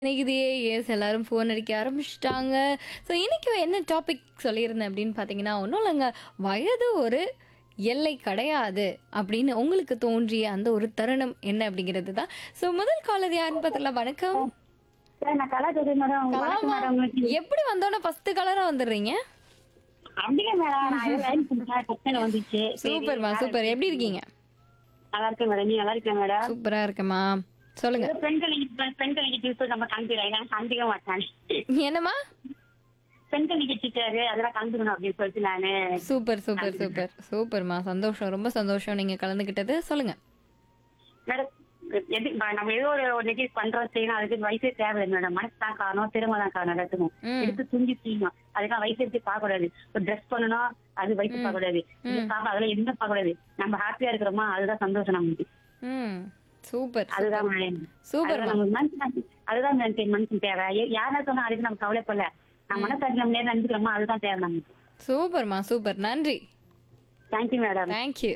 நினைக்குதே S எல்லாரும் phone அடிக்க ஆரம்பிச்சிட்டாங்க ஸோ இன்னைக்கு என்ன டாபிக் சொல்லியிருந்தேன் அப்படின்னு பார்த்தீங்கன்னா ஒன்றும் இல்லைங்க வயது ஒரு எல்லை கிடையாது அப்படின்னு உங்களுக்கு தோன்றிய அந்த ஒரு தருணம் என்ன அப்படிங்கிறது தான் ஸோ முதல் காலர் யாருன்னு பார்த்தல வணக்கம் சார் நான் கலா ஜோதி மேடம் வணக்கம் மேடம் உங்களுக்கு எப்படி வந்தோன்னே ஃபர்ஸ்ட் கலரா வந்துடுறீங்க அப்படியே மேடம் நான் ஏதோ லைன் கொடுத்தேன் பிரச்சனை வந்துச்சு சரி, சூப்பர்மா சூப்பர் எப்படி இருக்கீங்க நல்லா இருக்கேன் மேடம் நீ நல்லா இருக்கேன் மேடம் சூப்பரா இருக்கேம்மா சொல்லுங்க ஏதோ பெண்கள் நிகழ்ச்சி- பெண்கள் நிகழ்ச்சி நம்ம கலந்துக்கிறேன் நான் கலந்துக்க மாட்டேன் என்னம்மா பெண்கள் நிகழ்ச்சிக்காரு அதெல்லாம் கலந்துக்கணும் அப்படின்னு சொல்லிட்டு நானு சூப்பர் சூப்பர் சூப்பர் சூப்பர்மா சந்தோஷம் ரொம்ப சந்தோஷம் நீங்க கலந்துக்கிட்டது சொல்லுங்க மேடம் எது ம- நம்ம ஏதோ ஒரு ஒரு நிகழ்ச்சி பண்றோம் செய்யணும் அதுக்கு வயசே தேவையில்லை மேடம் மனசு தான் காரணம் திறமை தான் காரணம் எல்லாத்துக்கும் ம். எடுத்து துஞ்சி செய்யணும் அதுக்கெல்லாம் வயசு எடுத்து பார்க்க கூடாது ஒரு ட்ரெஸ் பண்ணணும் அது வயசு பார்க்க கூடாது இது சாப்பிட அதெல்லாம் எதுவும் பார்க்க கூடாது நம்ம ஹாப்பியா இருக்கிறோமா அதுதான் சந்தோஷம் நமக்கு ம் சூப்பர் அதுதான் மேடம். சூப்பர் அதுதான் நமக்கு மனுஷன் அதுதான் மனுஷன் மனுஷன் தேவை எ- யாரா சொன்னா அதுக்கு நம்ம கவலைப்படல நம்ம மனசாட்சி நம்ம நேரம் நினைக்கிறோமா அதுதான் தேவை நமக்கு சூப்பர்மா சூப்பர் நன்றி தேங்க்யூ மேடம் தேங்க்யூ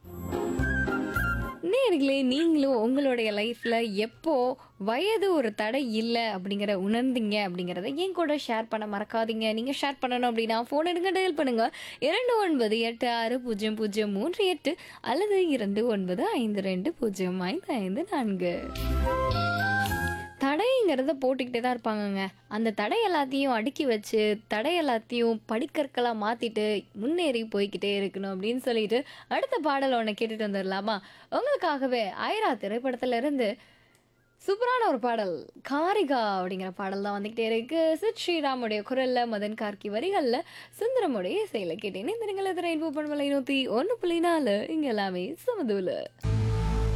நேர்களே நீங்களும் உங்களுடைய லைஃப்ல எப்போ வயது ஒரு தடை இல்லை அப்படிங்கிற உணர்ந்தீங்க அப்படிங்கிறத என் கூட ஷேர் பண்ண மறக்காதீங்க நீங்க ஷேர் பண்ணணும் அப்படின்னா ஃபோன் எடுங்க டயல் பண்ணுங்க இரண்டு ஒன்பது எட்டு ஆறு பூஜ்ஜியம் பூஜ்ஜியம் மூன்று எட்டு அல்லது இரண்டு ஒன்பது ஐந்து ரெண்டு பூஜ்ஜியம் ஐந்து ஐந்து நான்கு தடைங்கிறத போட்டுக்கிட்டே தான் இருப்பாங்கங்க அந்த தடை எல்லாத்தையும் அடுக்கி வச்சு தடை எல்லாத்தையும் படிக்கற்களாக மாற்றிட்டு முன்னேறி போய்க்கிட்டே இருக்கணும் அப்படின்னு சொல்லிட்டு அடுத்த பாடல் ஒன்று கேட்டுட்டு வந்துடலாமா உங்களுக்காகவே ஆயிரா திரைப்படத்துல இருந்து சூப்பரான ஒரு பாடல் காரிகா அப்படிங்கிற பாடல் தான் வந்துக்கிட்டே இருக்கு சித் ஸ்ரீராமுடைய குரல்ல மதன் கார்கி வரிகள்ல சுந்தரமுடைய இசையில கேட்டேன் இந்த நீங்கள் எதிர இன்பு பண்பலை நூற்றி ஒன்று புள்ளி நாலு இங்கே எல்லாமே சமதூல